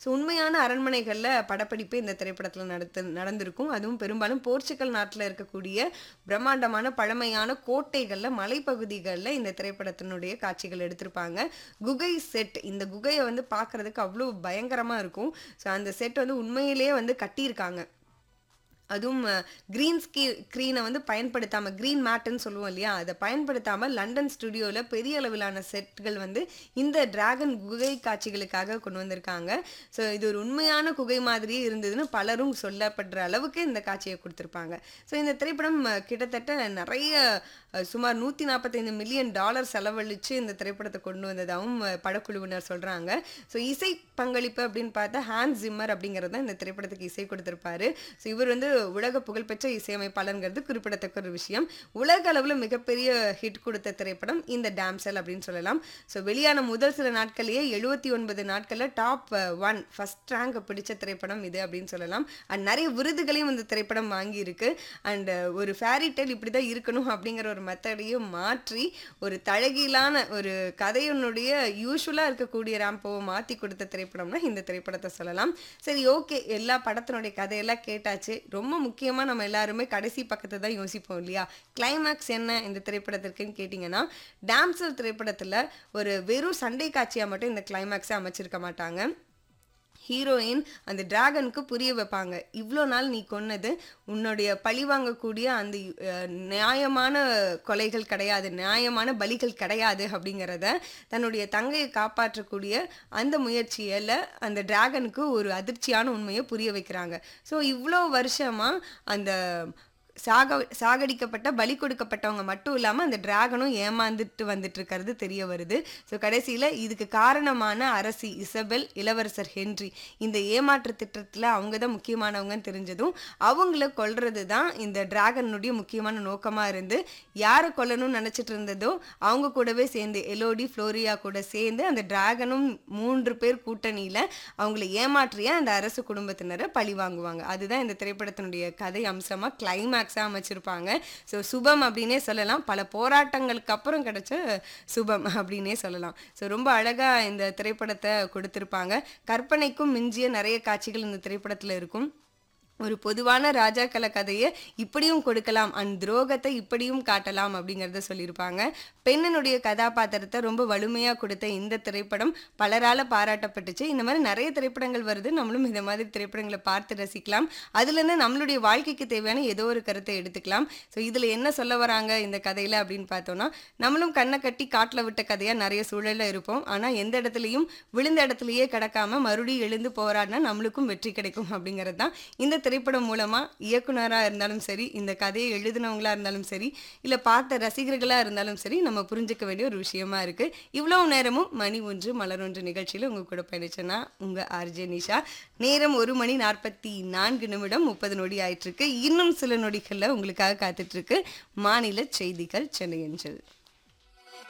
so உண்மையான அரண்மனைகளில் படப்பிடிப்பு இந்த திரைப்படத்தில் நடத்து நடந்திருக்கும் அதுவும் பெரும்பாலும் போர்ச்சுகல் நாட்டில் இருக்கக்கூடிய பிரம்மாண்டமான பழமையான கோட்டைகளில் மலைப்பகுதிகளில் இந்த திரைப்படத்தினுடைய காட்சிகள் எடுத்திருப்பாங்க குகை செட் இந்த குகையை வந்து பார்க்கறதுக்கு அவ்வளோ பயங்கரமாக இருக்கும் ஸோ அந்த செட் வந்து உண்மையிலேயே வந்து கட்டியிருக்காங்க அதுவும் க்ரீன் ஸ்கீ ஸ்க்ரீனை வந்து பயன்படுத்தாமல் க்ரீன் மேட்டுன்னு சொல்லுவோம் இல்லையா அதை பயன்படுத்தாமல் லண்டன் ஸ்டுடியோவில் பெரிய அளவிலான செட்கள் வந்து இந்த டிராகன் குகை காட்சிகளுக்காக கொண்டு வந்திருக்காங்க ஸோ இது ஒரு உண்மையான குகை மாதிரியே இருந்ததுன்னு பலரும் சொல்லப்படுற அளவுக்கு இந்த காட்சியை கொடுத்துருப்பாங்க ஸோ இந்த திரைப்படம் அஹ், கிட்டத்தட்ட நிறைய அஹ், சுமார் நூற்றி நாற்பத்தைந்து மில்லியன் டாலர் செலவழித்து இந்த திரைப்படத்தை கொண்டு வந்ததாகவும் அஹ், படக்குழுவினர் சொல்கிறாங்க ஸோ இசை பங்களிப்பு அப்படின்னு பார்த்தா ஹான்ஸ் ஜிம்மர் அப்படிங்கிறது தான் இந்த திரைப்படத்துக்கு இசை கொடுத்திருப்பாரு ஸோ இவர் வந்து உலக புகழ்பெற்ற இசையமைப்பாளருங்கிறது குறிப்பிடத்தக்க ஒரு விஷயம் உலக அளவில் மிகப்பெரிய ஹிட் கொடுத்த திரைப்படம் இந்த டேம்செல் அப்படின்னு சொல்லலாம் ஸோ வெளியான முதல் சில நாட்கள்லேயே எழுபத்தி ஒன்பது நாட்களில் டாப் ஒன் ஃபர்ஸ்ட் ரேங்க் பிடிச்ச திரைப்படம் இது அப்படின்னு சொல்லலாம் அண்ட் நிறைய விருதுகளையும் இந்த திரைப்படம் வாங்கியிருக்கு அண்ட் ஒரு ஃபேரி டெல் இப்படி தான் இருக்கணும் அப்படிங்கிற ஒரு மெத்தடையும் மாற்றி ஒரு தழகிலான ஒரு கதையினுடைய யூஸ்வலாக இருக்கக்கூடிய ரேம்போவை மாற்றி கொடுத்த திரைப்படம்னா இந்த திரைப்படத்தை சொல்லலாம் சரி ஓகே எல்லா படத்தினுடைய கதையெல்லாம் கேட்டாச்சு ரொம்ப முக்கியமாக நம்ம எல்லாருமே கடைசி பக்கத்தை தான் யோசிப்போம் இல்லையா கிளைமேக்ஸ் என்ன இந்த திரைப்படத்திற்குன்னு கேட்டிங்கன்னா டாம்சல் திரைப்படத்தில் ஒரு வெறும் சண்டை காட்சியாக மட்டும் இந்த கிளைமேக்ஸை அமைச்சிருக்க மாட்டாங்க ஹீரோயின் அந்த டிராகனுக்கு புரிய வைப்பாங்க இவ்வளோ நாள் நீ கொன்னது உன்னுடைய பழி வாங்கக்கூடிய அந்த அஹ், நியாயமான கொலைகள் கிடையாது நியாயமான பலிகள் கிடையாது அப்படிங்கிறத தன்னுடைய தங்கையை காப்பாற்றக்கூடிய அந்த முயற்சியில் அந்த டிராகனுக்கு ஒரு அதிர்ச்சியான உண்மையை புரிய வைக்கிறாங்க ஸோ இவ்வளோ வருஷமாக அந்த சாக சாகடிக்கப்பட்ட பலி கொடுக்கப்பட்டவங்க மட்டும் இல்லாமல் அந்த டிராகனும் ஏமாந்துட்டு வந்துட்டு இருக்கிறது தெரிய வருது ஸோ கடைசியில் இதுக்கு காரணமான அரசி இசபெல் இளவரசர் ஹென்றி இந்த ஏமாற்று திட்டத்தில் அவங்க தான் முக்கியமானவங்கன்னு தெரிஞ்சதும் அவங்கள கொல்றது தான் இந்த டிராகனுடைய முக்கியமான நோக்கமாக இருந்து யாரை கொல்லணும்னு நினச்சிட்டு இருந்ததோ அவங்க கூடவே சேர்ந்து எலோடி ஃப்ளோரியா கூட சேர்ந்து அந்த டிராகனும் மூன்று பேர் கூட்டணியில் அவங்கள ஏமாற்றிய அந்த அரசு குடும்பத்தினரை பழி வாங்குவாங்க அதுதான் இந்த திரைப்படத்தினுடைய கதை அம்சமாக கிளைமேக்ஸாக அமைச்சிருப்பாங்க ஸோ சுபம் அப்படின்னே சொல்லலாம் பல போராட்டங்களுக்கு அப்புறம் கிடைச்ச சுபம் அப்படின்னே சொல்லலாம் ஸோ ரொம்ப அழகாக இந்த திரைப்படத்தை கொடுத்துருப்பாங்க கற்பனைக்கும் மிஞ்சிய நிறைய காட்சிகள் இந்த திரைப்படத்தில் இருக்கும் ஒரு பொதுவான ராஜாக்கள கதையை இப்படியும் கொடுக்கலாம் அண்ட் துரோகத்தை இப்படியும் காட்டலாம் அப்படிங்கிறத சொல்லியிருப்பாங்க பெண்ணினுடைய கதாபாத்திரத்தை ரொம்ப வலிமையாக கொடுத்த இந்த திரைப்படம் பலரால் பாராட்டப்பட்டுச்சு இந்த மாதிரி நிறைய திரைப்படங்கள் வருது நம்மளும் இந்த மாதிரி திரைப்படங்களை பார்த்து ரசிக்கலாம் அதுலேருந்து நம்மளுடைய வாழ்க்கைக்கு தேவையான ஏதோ ஒரு கருத்தை எடுத்துக்கலாம் ஸோ இதில் என்ன சொல்ல வராங்க இந்த கதையில் அப்படின்னு பார்த்தோன்னா நம்மளும் கண்ணை கட்டி காட்டில் விட்ட கதையாக நிறைய சூழலில் இருப்போம் ஆனால் எந்த இடத்துலையும் விழுந்த இடத்துலையே கிடக்காம மறுபடியும் எழுந்து போராடினா நம்மளுக்கும் வெற்றி கிடைக்கும் அப்படிங்கிறது தான் இந்த திரைப்படம் மூலமாக இயக்குனராக இருந்தாலும் சரி இந்த கதையை எழுதினவங்களா இருந்தாலும் சரி இல்லை பார்த்த ரசிகர்களாக இருந்தாலும் சரி நம்ம புரிஞ்சுக்க வேண்டிய ஒரு விஷயமா இருக்குது இவ்வளோ நேரமும் மணி ஒன்று மலர் ஒன்று நிகழ்ச்சியில் உங்கள் கூட பயணிச்சேன்னா உங்கள் ஆர்ஜே நிஷா நேரம் ஒரு மணி நாற்பத்தி நான்கு நிமிடம் முப்பது நொடி ஆயிட்டிருக்கு இன்னும் சில நொடிகளில் உங்களுக்காக காத்துட்ருக்கு மாநில செய்திகள் சென்னை அஞ்சல்